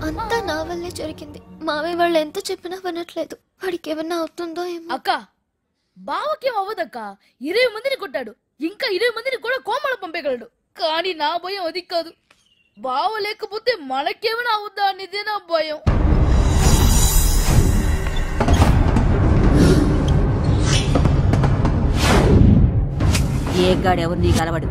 అంతా నా వల్లే జరిగింది మావయ్య వాళ్ళు ఎంత చెప్పినా వినట్లేదు వాడికి ఏమన్నా అవుతుందో ఏమో అక్క బావకేం అవ్వదక్క ఇరవై మందిని కొట్టాడు ఇంకా ఇరవై మందిని కూడా కోమల పంపగలడు కానీ నా భయం అది కాదు బావ లేకపోతే మనకేమైనా అవుద్దా అనేదే నా భయం ఏ గాడెవరు నీకు అలవాడు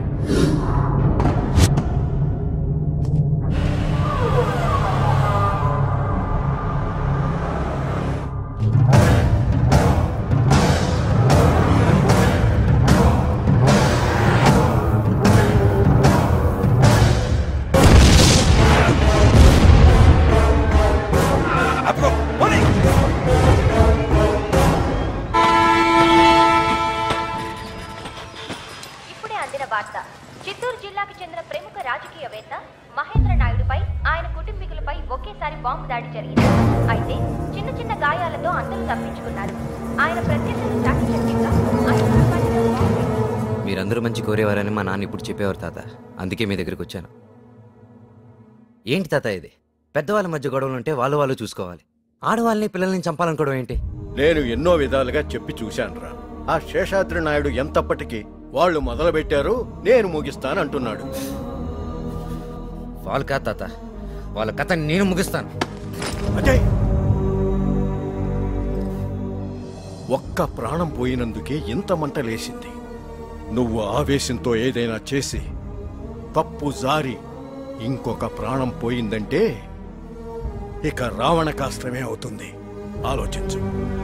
ఇప్పుడే అందిన వార్త చిత్తూరు జిల్లాకు చెందిన ప్రముఖ రాజకీయవేత్త మహేంద్ర నాయుడుపై ఆయన కుటుంబీకులపై ఒకేసారి బాంబు దాడి జరిగింది అయితే చిన్న చిన్న గాయాలతో అందరూ తప్పించుకున్నారు ఆయన ప్రత్యర్థులు చాకచక్యంగా ఆయన పొరపాటున బాంబు మీరందరూ మంచి కోరేవారని మా నాన్న ఇప్పుడు చెప్పేవారు తాత అందుకే మీ దగ్గరికి వచ్చాను ఏంటి తాత ఇది పెద్దవాళ్ళ మధ్య గొడవలు ఉంటే వాళ్ళు వాళ్ళు చూసుకోవాలి ఆడవాళ్ళని పిల్లల్ని చంపాలనుకోవడం ఏంటి నేను ఎన్నో విధాలుగా చెప్పి చూశానురా ఆ శేషాద్రి నాయుడు ఎంతప్పటికీ వాళ్ళు మొదలు పెట్టారు నేను ముగిస్తానంటున్నాడు వాళ్ళు కాదు తాత వాళ్ళ కథ నేను ముగిస్తాను అజయ్ ఒక్క ప్రాణం పోయినందుకే ఇంత మంట లేసింది నువ్వు ఆవేశంతో ఏదైనా చేసి తప్పు జారి ఇంకొక ప్రాణం పోయిందంటే ఇక రావణ కాష్టమే అవుతుంది ఆలోచించు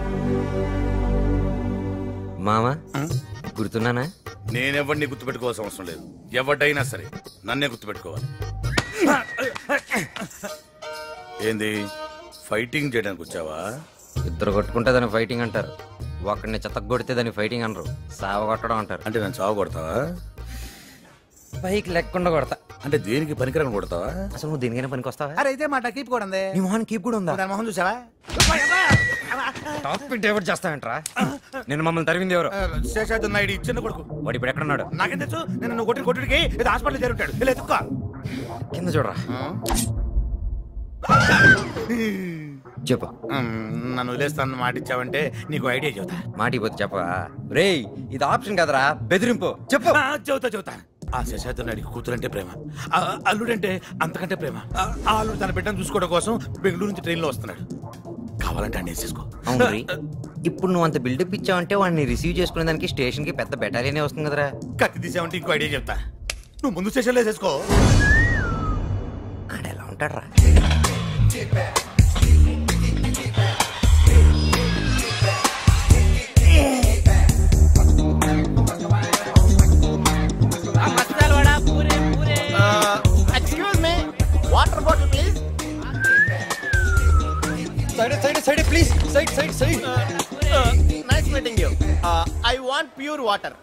మామ గుర్తున్నానా నేనెవరిని గుర్తుపెట్టుకోవాల్సిన అవసరం లేదు ఎవడైనా సరే నన్నే గుర్తుపెట్టుకోవాలి ఏంది ఫైటింగ్ చేయడానికి వచ్చావా ఇద్దరు కొట్టుకుంటే దాన్ని ఫైటింగ్ అంటారు ఒకడిని చెత్త కొడితే దాన్ని ఫైటింగ్ అనరు సావ కొట్టడం అంటారు అంటే నేను చావు కొడతావా పైకి లెక్కకుండా కొడతా అంటే దేనికి పనికిరాని కొడతావా అసలు నువ్వు దేనికైనా పనికి వస్తావా అరే ఇదే మాట కీప్ కూడా ఉంది నీ మొహాన్ కీప్ కూడా ఉందా దాని మొహం చూసావా టాప్ పిట్ ఎవరు చేస్తావేంట్రా నేను మమ్మల్ని తరిమింది ఎవరు శేషాద్రి నాయుడు చిన్న కొడుకు వాడు ఇప్పుడు ఎక్కడున్నాడు నాకేం తెలుసు నేను నువ్వు కొట్టిన కొట్టుడికి ఇది హాస్పిటల్ జరుగుతాడు ఇలా ఎత్తుక్కో కింద చూడరా చెప్పు నన్ను వదిలేస్తాను మాట ఇచ్చావంటే నీకు ఐడియా చెబుతా మాటిపోతే చెప్పా రేయ్ ఇది ఆప్షన్ కదరా బెదిరింపు చెప్పు ఆ, చెబుతా చెబుతా ఆ శశాద్రి నాయుడికి కూతురంటే ప్రేమ ఆ, అల్లుడంటే అంతకంటే ప్రేమ ఆ, ఆ అల్లుడు తన బిడ్డను చూసుకోవడం కోసం బెంగళూరు నుంచి ట్రైన్లో వస్తున్నాడు కావాలంటే అన్నీ చేసుకో అవును రీ. ఇప్పుడు నువ్వు అంత బిల్డప్ ఇచ్చావంటే వాడిని రిసీవ్ చేసుకునే దానికి స్టేషన్ కి పెద్ద బెటాలియనే వస్తుంది కదరా కత్తి తీసావంటే ఇంకో ఐడియా చెప్తా నువ్వు ముందు స్టేషన్లో చేసుకో ఆడ ఎలా ఉంటాడ్రా excuse me water bottle please side side side please side side side nice meeting you I want pure water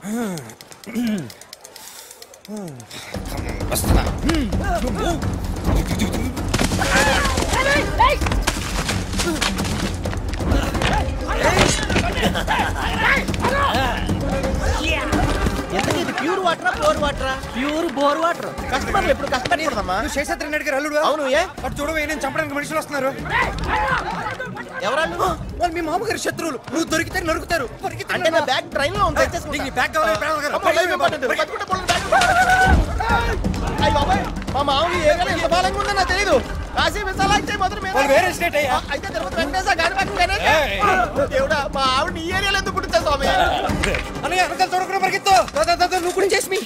pure వాటరా ప్యూర్ వాటరా ప్యూర్ బోర్ వాటర్ కస్టమర్లు ఎప్పుడు కష్టపడకూడదమ్మా శేషాద్రి నాయుడు గారు అల్లుడు అవును ఏ అటు చూడవే నేను చంపడానికి మనుషులు వస్తున్నారు ఎవరాళ్ళు వాళ్ళు మీ మామగారి శత్రువులు నువ్వు దొరికితే నరుకుతారు దొరికితే అంటే నా బ్యాగ్ ట్రైన్ లో ఉంది తెచ్చేసుకుంటా. నీకు నీ బ్యాగ్ కావాలి, బ్యాగ్ కావాలి. అమ్మో, లైవ్ ఇంపార్టెంట్. బతుకుంటే పోలేదు బ్యాగ్. అయ్ బాబాయ్, మా మామూలు ఏ గల ఎంత బలంగా ఉందో నాకు తెలియదు కాశీ విశాలాక్షి మొదలు మీద వాళ్ళు వేరే స్టేట్ అయ్యా. అయితే తిరుపతి వెంకటేశ్వర గాని పక్కన గణేష్. ఏయ్. దేవుడా మా ఆవిడ ఈ ఏరియాలో ఎందుకు పుట్టించా స్వామి అన్నయ్య వెనకాల చూడకుండా పరిగెత్తు దా, దా, దా, దా, నువ్వు కూడా చేసి మీ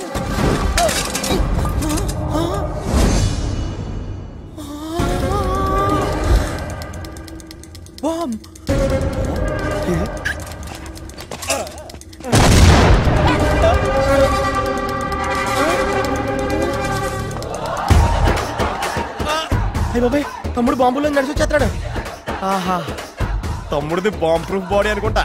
అయ్య బాబాయ్ తమ్ముడు బాంబులో నడిచి వచ్చేస్తాడు ఆహా తమ్ముడిది బాంబ్ ప్రూఫ్ బాడీ అనుకుంటా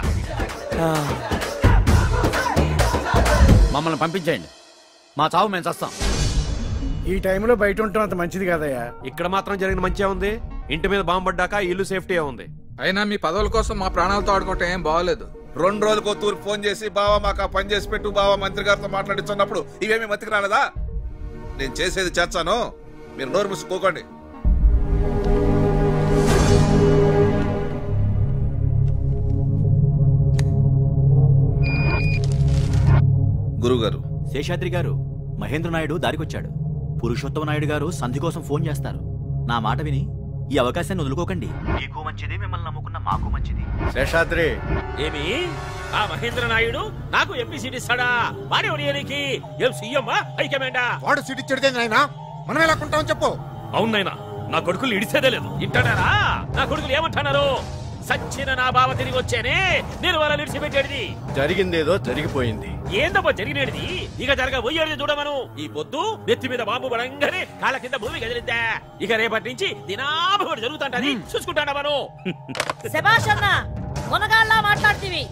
మమ్మల్ని పంపించేయండి మా చావు మేము చస్తాం ఈ టైంలో బయట ఉండటం అంత మంచిది కాదయ్యా ఇక్కడ మాత్రం జరిగిన మంచిగా ఉంది ఇంటి మీద బాంబు పడ్డాక ఇల్లు సేఫ్టీ ఉంది అయినా మీ పదవుల కోసం మా ప్రాణాలతో ఆడుకోవటం ఏం బాగోలేదు రెండు రోజులకు తూర్పు ఫోన్ చేసి బావా మాకు ఆ పని చేసి పెట్టు బావా మంత్రి గారితో మాట్లాడించున్నప్పుడు ఇవేమి మతికి రాలేదా నేను చేసేది చేస్తాను మీరు నోరు మూసుకోకండి గురుగారు శేషాద్రి గారు మహేంద్ర నాయుడు దారికొచ్చాడు పురుషోత్తమ నాయుడు గారు సంధి కోసం ఫోన్ చేస్తారు నా మాట విని ఈ అవకాశాన్ని వదులుకోకండి మీకు మంచిది మిమ్మల్ని నమ్ముకున్న మాకు మంచిది శేషాద్రి ఏమి ఆ మహేంద్ర నాయుడు నాకు ఎంపీ సీట్ ఇస్తాడా వాడే ఒడియనికి ఏం సీఎం హైకమాండా వాడు సీట్ ఇచ్చాడు నాయనా మనం ఎలా కొంటామని చెప్పు అవునైనా నా కొడుకులు ఇడిసేదే లేదు ఇంటాడారా నా కొడుకులు ఏమంటున్నారు సచ్చిన నా బావ తిరిగి వచ్చేనే నేను వాళ్ళ విడిచిపెట్టేది జరిగిందేదో జరిగిపోయింది ఏందబ్బా జరిగినది ఇక జరగబోయేది చూడమను ఈ పొద్దు నెత్తి మీద బాంబు పడంగానే కాళ్ళ కింద భూమి కదిలిద్దా ఇక రేపటి నుంచి దినాభి జరుగుతుంటది చూసుకుంటాడా మనం శభాష్ అన్న మునగాళ్ళ మాట్లాడుతీవి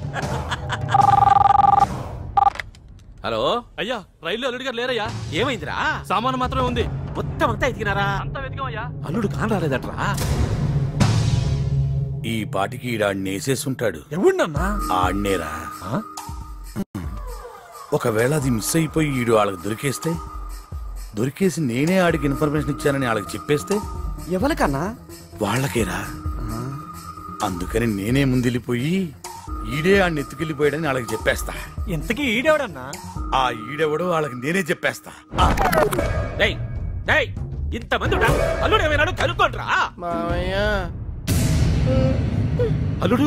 హలో అయ్యా రైలు అల్లుడి గారు లేరయ్యా ఏమైందిరా సామాను మాత్రమే ఉంది మొత్తం అంతా ఎతికినారా అంతా వెతికామయ్యా అల్లుడు కాని రాలేదట్రా ఈ పాటికి ఈడాడిని వేసేసుంటాడు ఎవడన్నా ఆడినేరా ఒకవేళ అది మిస్ అయిపోయి ఈడు వాళ్ళకి దొరికేస్తే దొరికేసి నేనే ఆడికి ఇన్ఫర్మేషన్ ఇచ్చానని వాళ్ళకి చెప్పేస్తే ఎవరికన్నా వాళ్ళకేరా అందుకని నేనే ముందెళ్ళిపోయి ఈడే ఆడిని ఎత్తుకెళ్ళిపోయాడని వాళ్ళకి చెప్పేస్తా ఇంతకీ ఈడేవడన్నా ఆ ఈడెవడో వాళ్ళకి నేనే చెప్పేస్తా డేయ్ డేయ్ ఇంతమంది ఉన్నా అల్లుడు ఏమైనాడు కనుక్కోండ్రా మామయ్య అల్లుడు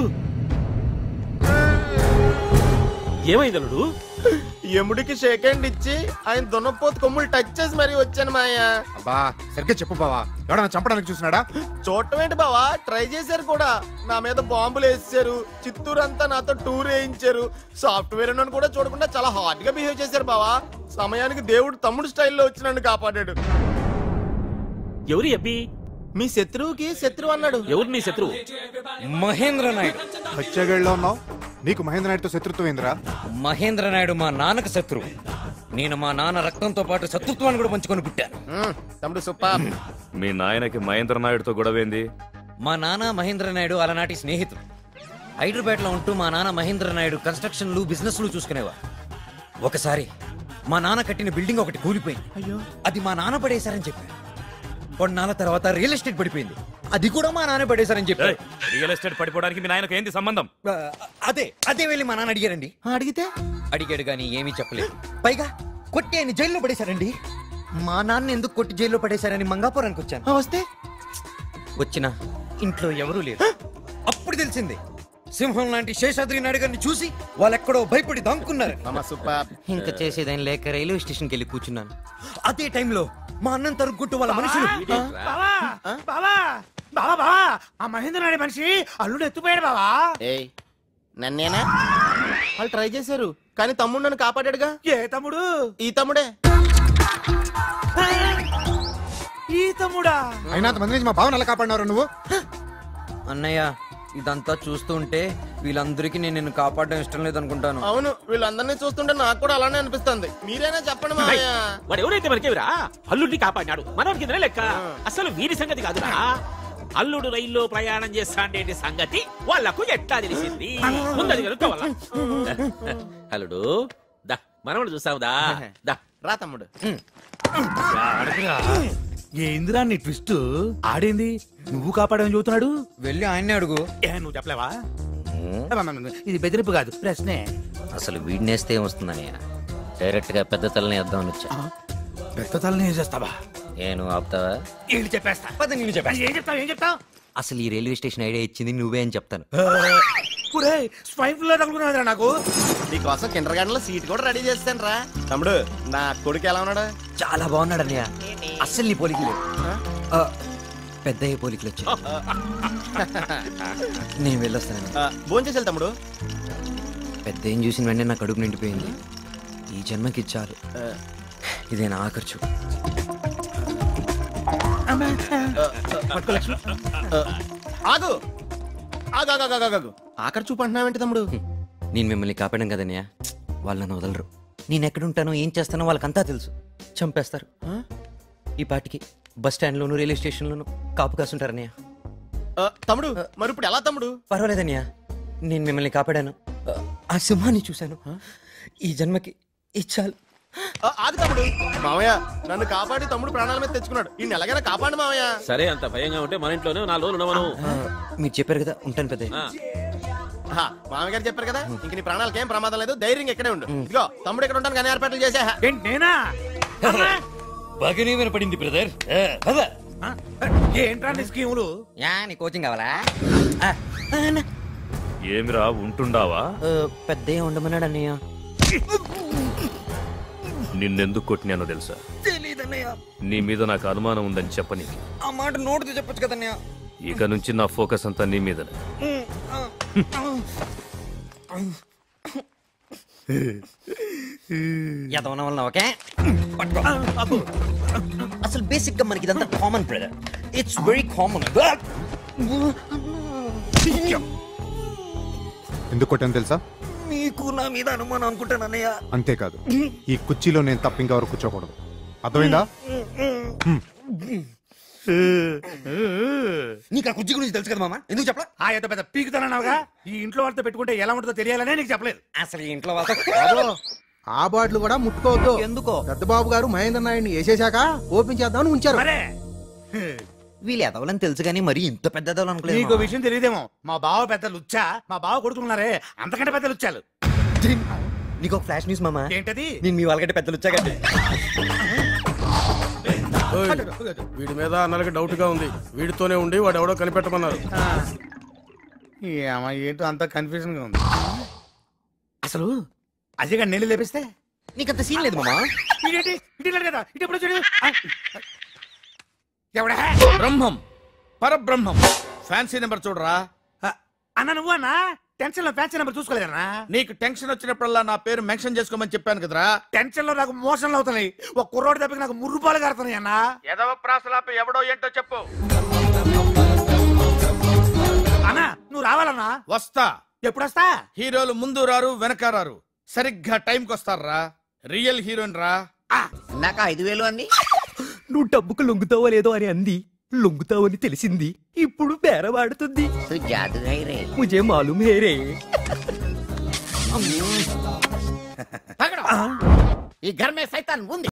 ఏమైంది అల్లుడు ఎముడికి షేక్ హ్యాండ్ ఇచ్చి ఆయన దున్నపోతు కొమ్ములు టచ్ చేసి మరీ వచ్చాను మాయ అబ్బా సరిగ్గా చెప్పు బావా ఎవడన్నా చంపడానికి చూసినాడా చూడటం ఏంటి బావా ట్రై చేశారు కూడా నా మీద బాంబులు వేసారు చిత్తూరు అంతా నాతో టూర్ వేయించారు సాఫ్ట్వేర్ నన్ను కూడా చూడకుండా చాలా హార్డ్ గా బిహేవ్ చేశారు బావా సమయానికి దేవుడు తమ్ముడు స్టైల్లో వచ్చి నన్ను కాపాడాడు ఎవరి అబ్బి మీ శత్రువుకి శత్రువు అన్నాడు ఎవరు నీ శత్రువు మహేంద్ర నాయుడు హత్యాగడిలో ఉన్నావు నీకు మహేంద్ర నాయుడుతో శత్రుత్వం ఏందిరా మహేంద్ర నాయుడు మా నాన్నకు శత్రువు నేను మా నాన్న రక్తంతో పాటు శత్రుత్వాన్ని కూడా పంచుకొని పుట్టాను తమ్ముడు సూపర్ మీ నాయనకి మహేంద్ర నాయుడుతో గొడవేంది మా నాన్న మహేంద్ర నాయుడు అలనాటి స్నేహితులు హైదరాబాద్ లో ఉంటూ మా నాన్న మహేంద్ర నాయుడు కన్స్ట్రక్షన్లు బిజినెస్లు చూసుకునేవారు ఒకసారి మా నాన్న కట్టిన బిల్డింగ్ ఒకటి కూలిపోయింది అయ్యో అది మా నాన్న పడేశారని చెప్పారు కొన్నాళ్ళ తర్వాత రియల్ ఎస్టేట్ పడిపోయింది అది కూడా మా నాన్న పడేశారని చెప్పారు రియల్ ఎస్టేట్ పడిపోవడానికి మీ నాయనకు ఏంది సంబంధం ఆ, అదే అదే వెళ్ళి మా నాన్న అడిగారండి అడిగితే అడిగాడు కానీ ఏమీ చెప్పలేదు పైగా కొట్టి ఆయన జైల్లో పడేశారండి మా నాన్న ఎందుకు కొట్టి జైల్లో పడేశారని మంగాపురానికి వచ్చాను వస్తే వచ్చిన ఇంట్లో ఎవరూ లేరు అప్పుడు తెలిసింది సింహం లాంటి శేషాద్రి నాయుడు గారిని చూసి వాళ్ళెక్కడో భయపడి దాంకున్నారు సూపర్ ఇంకా చేసేదాని లేక రైల్వే స్టేషన్కి వెళ్ళి కూర్చున్నాను అదే టైంలో మా అన్నం తరుక్కుంటూ వాళ్ళ మనుషులు బావా బావా బావా బావా ఆ మహేంద్ర నాయుడు మనిషి అల్లుడు ఎత్తుపోయాడు బావా ఏయ్ నన్నేనా వాళ్ళు ట్రై చేశారు కానీ తమ్ముడు నన్ను కాపాడాడుగా ఏ తమ్ముడు ఈ తమ్ముడే ఈ తమ్ముడా అయినా మంది నుంచి మా బావని ఎలా కాపాడినారు నువ్వు అన్నయ్య ఇదంతా చూస్తుంటే వీళ్ళందరికీ నేను నిన్ను కాపాడడం ఇష్టం లేదనుకుంటాను అవును వీళ్ళందరినీ చూస్తుంటే నాకు కూడా అలానే అనిపిస్తుంది మీరైనా చెప్పండి మామయ్య వాడు ఎవరైతే మనకేవిరా అల్లుడిని కాపాడినాడు మనోడికి ఇదే లెక్క అసలు వీరి సంగతి కాదురా అల్లుడు రైల్లో ప్రయాణం చేస్తాండేటి సంగతి వాళ్ళకు ఎట్లా తెలిసింది ముందది కనుక్కోవాలా అల్లుడు దా మనవడు చూస్తావుదా దా రా తమ్ముడు ఏందిరా నీ ట్విస్ట్ ఆడేంది నువ్వు కాపాడని చూస్తున్నాడు వెళ్ళి ఆయన్నే అడుగు ఏ నువ్వు చెప్పలేవా ఇది బెదిరింపు కాదు ప్రశ్నే అసలు వీడినేస్తే ఏమొస్తుందన్నయ్య డైరెక్ట్ గా పెద్ద తలని వేద్దామని వచ్చా పెద్ద తలని ఏం చేస్తావా నేను ఆపుతావా ఏంటి చెప్పేస్తా పద నేను చెప్పేస్తా. ఏం చెప్తావు ఏం చెప్తావు అసలు ఈ రైల్వే స్టేషన్ ఐడియా ఇచ్చింది నువ్వే అని చెప్తాను పురే స్వైన్ ఫ్లూ తగులుకున్నావురా నాకు నీకోసం కిండర్ గార్డెన్ లో సీట్ కూడా రెడీ చేస్తాను రా తమ్ముడు నా కొడుకు ఎలా ఉన్నాడు చాలా బాగున్నాడు అన్నయ్య అస్సలు నీ పోలికలు ఆ, పెద్దయ్య పోలికలు వచ్చాయి నేను వెళ్ళొస్తాను భోజనం చేసేది తమ్ముడు పెద్ద ఏం చూసిన వెంటనే నా కడుపు నిండిపోయింది ఈ జన్మకి చాలు ఇదే నా ఆఖరి చూపు పట్టుకో లక్ష్మి. ఆ, ఆగు ఆగు ఆగు ఆగు, ఆగు ఆగు ఆఖరి చూపు అంటున్నావేంటి తమ్ముడు నేను మిమ్మల్ని కాపాడడం కదన్నయ్య వాళ్ళు నన్ను వదలరు నేను ఎక్కడుంటానో ఏం చేస్తానో వాళ్ళకంతా తెలుసు చంపేస్తారు ఈ పాటికి బస్ స్టాండ్లోను రైల్వే స్టేషన్లోను కాపు కాసుంటారన్నయ్య ఆ, తమ్ముడు మరి ఇప్పుడు ఎలా తమ్ముడు పర్వాలేదన్నయ్య నేను మిమ్మల్ని కాపాడాను ఆ సింహాన్ని చూశాను ఈ జన్మకి ఇచ్చాలు ఆ, ఆగు తమ్ముడు మామయ్య నన్ను కాపాడి తమ్ముడు ప్రాణాల మీద తెచ్చుకున్నాడు ఈ ఎలాగైనా కాపాడు మామయ్య సరే అంత భయంగా ఉంటే మన ఇంట్లోనే నాలుగు రోజులు ఉండమను మీరు చెప్పారు కదా ఉంటాను పెద్ద ఆహా, మామయ్య గారు చెప్పారు కదా ఇంక నీ ప్రాణాలకి ఏం ప్రమాదం లేదు ధైర్యంగా ఇక్కడే ఉండు ఇదిగో తమ్ముడు ఇక్కడ ఉంటాను కానీ ఏర్పాట్లు చేసా ఏంటి నేనా బాగానే వినపడింది బ్రదర్ ఏంట్రా నీ స్కీములు యా నీ కోచింగ్ కావాలా ఏమిరా ఉంటుండావా పెద్ద ఉండమన్నాడు అన్నయ్య నిన్నెందుకు కొట్టినానో తెలుసా తెలీదన్నయ్య నీ మీద నాకు అనుమానం ఉందని చెప్పని ఆ మాట నోటితో చెప్పొచ్చు కదన్నయ్య ఇక నుంచి నా ఫోకస్ అంతా నీ మీదనే ఎదవన వలన ఓకే పట్టుకో. అసలు బేసిక్ గా మనకి ఇదంతా common brother it's very common ఎందుకు కొట్టాను తెలుసా మీకు నా మీద అనుమానం అనుకుంటాను అన్నయ్య అంతేకాదు ఈ కుర్చీలో నేను తప్ప ఇంకెవరు కూర్చోకూడదు అర్థమైందా నీకు ఆ కుర్చీ గురించి తెలుసు కదా మామ ఎందుకు చెప్పలా ఆ ఏదో పెద్ద పీకుతానన్నావుగా ఈ ఇంట్లో వాళ్ళతో పెట్టుకుంటే ఎలా ఉంటుందో తెలియాలనే నీకు చెప్పలేదు అసలు ఈ ఇంట్లో వాళ్ళతో ఆ బాటిల్ కూడా ముట్టుకోవద్దు ఎందుకో పెద్ద బాబు గారు మహేంద్ర నాయుడిని వేసేశాక ఓపెన్ చేద్దామని ఉంచారు వీళ్ళు ఎదవలని తెలుసు కానీ మరి ఇంత పెద్ద ఎదవలు అనుకోలేదు నీకు మామ. విషయం తెలియదేమో మా బావ పెద్ద లుచ్చా మా బావ కొడుకున్నారే అంతకంటే పెద్ద లుచ్చాలు నీకు ఒక ఫ్లాష్ న్యూస్ మామ ఏంటది నేను మీ వాళ్ళకంటే పెద్దలు వచ్చాకండి ఓయ్, వీడి మీద అన్నలకి డౌట్ గా ఉంది వీడితోనే ఉండి వాడు ఎవడో కనిపెట్టమన్నారు ఏమా ఏంటో అంత కన్ఫ్యూజన్ గా ఉంది అసలు అజయ్ గారు నీళ్ళు లేపిస్తే నీకంత సీన్ లేదు మామా ఇదేంటి ఇటు వెళ్ళాడు కదా ఇటు ఎప్పుడు వచ్చాడు ఆ, ఎవడా బ్రహ్మం పరబ్రహ్మం ఫ్యాన్సీ నెంబర్ చూడరా అన్న నువ్వు అన్న టెన్షన్ లో ఫ్యాన్సీ నెంబర్ చూసుకోలేదన్నా నీకు టెన్షన్ వచ్చినప్పుడల్లా నా పేరు మెన్షన్ చేసుకోమని చెప్పాను కదరా టెన్షన్ లో నాకు మోషన్లు అవుతున్నాయి ఒక కుర్రోడి దెబ్బకి నాకు ముర్రుపాలు కడుతున్నాయి అన్న ఎదవ ప్రాసలాపి ఎవడో ఏంటో చెప్పు అన్న నువ్వు రావాలన్నా వస్తా ఎప్పుడు వస్తా హీరోలు ముందు రారు వెనక రారు సరిగ్గా టైంకి వస్తారా రియల్ హీరోయిన్ రా నాకు ఐదు వేలు అంది నువ్వు డబ్బుకు లొంగుతావో లేదో అని అంది లొంగుతావని తెలిసింది ఇప్పుడు బేరవాడుతుంది జాదు ముజే మాలూమ్ హే రే ఈ ఘర్ మే సైతాన్ ఉంది